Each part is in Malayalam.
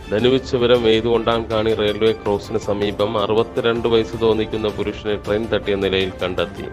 ധനുവിച്ചപുരം എയ്തുകൊണ്ടാൻകാണി റെയിൽവേ ക്രോസിന് സമീപം അറുപത്തിരണ്ട് വയസ്സ് തോന്നിക്കുന്ന പുരുഷനെ ട്രെയിൻ തട്ടിയ നിലയിൽ കണ്ടെത്തി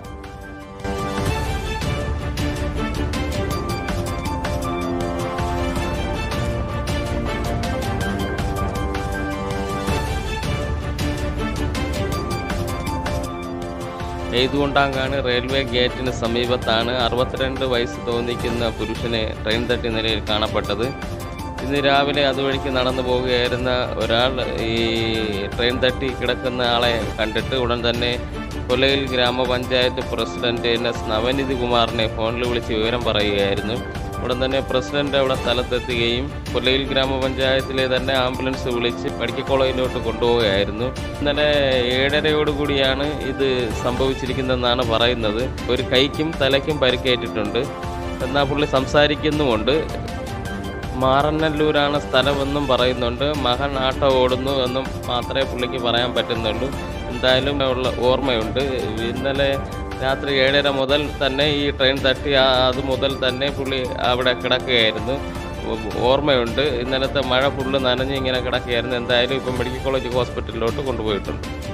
എയ്തുകൊണ്ടാങ്കാണ് റെയിൽവേ ഗേറ്റിന് സമീപത്താണ് അറുപത്തിരണ്ട് വയസ്സ് തോന്നിക്കുന്ന പുരുഷനെ ട്രെയിൻ തട്ടിയ നിലയിൽ കാണപ്പെട്ടത് ഇന്ന് രാവിലെ അതുവഴിക്ക് നടന്നു പോവുകയായിരുന്ന ഒരാൾ ഈ ട്രെയിൻ തട്ടി കിടക്കുന്ന ആളെ കണ്ടിട്ട് ഉടൻ തന്നെ കൊല്ലയിൽ ഗ്രാമപഞ്ചായത്ത് പ്രസിഡന്റ് എൻ എസ് നവനിധി കുമാറിനെ ഫോണിൽ വിളിച്ച് വിവരം പറയുകയായിരുന്നു ഉടൻ തന്നെ പ്രസിഡന്റ് അവിടെ സ്ഥലത്തെത്തുകയും കൊല്ലയിൽ ഗ്രാമപഞ്ചായത്തിലെ തന്നെ ആംബുലൻസ് വിളിച്ച് മെഡിക്കൽ കോളേജിലോട്ട് കൊണ്ടുപോവുകയായിരുന്നു ഇന്നലെ ഏഴരയോടുകൂടിയാണ് ഇത് സംഭവിച്ചിരിക്കുന്നതെന്നാണ് പറയുന്നത് ഒരു കൈക്കും തലയ്ക്കും പരിക്കേറ്റിട്ടുണ്ട് എന്നാൽ പുള്ളി സംസാരിക്കുന്നുമുണ്ട് മാറനല്ലൂരാണ് സ്ഥലമെന്നും പറയുന്നുണ്ട് മകൻ ആട്ടോ ഓടുന്നു എന്നും മാത്രമേ പുള്ളിക്ക് പറയാൻ പറ്റുന്നുള്ളൂ എന്തായാലും ഉള്ള ഓർമ്മയുണ്ട് ഇന്നലെ രാത്രി ഏഴര മുതൽ തന്നെ ഈ ട്രെയിൻ തട്ടി ആ- അത് മുതൽ തന്നെ പുള്ളി അവിടെ കിടക്കുകയായിരുന്നു ഓർമ്മയുണ്ട് ഇന്നലത്തെ മഴ ഫുള്ള് നനഞ്ഞ് ഇങ്ങനെ കിടക്കുകയായിരുന്നു എന്തായാലും ഇപ്പം മെഡിക്കൽ കോളേജ് ഹോസ്പിറ്റലിലോട്ട് കൊണ്ടുപോയിട്ടുണ്ട്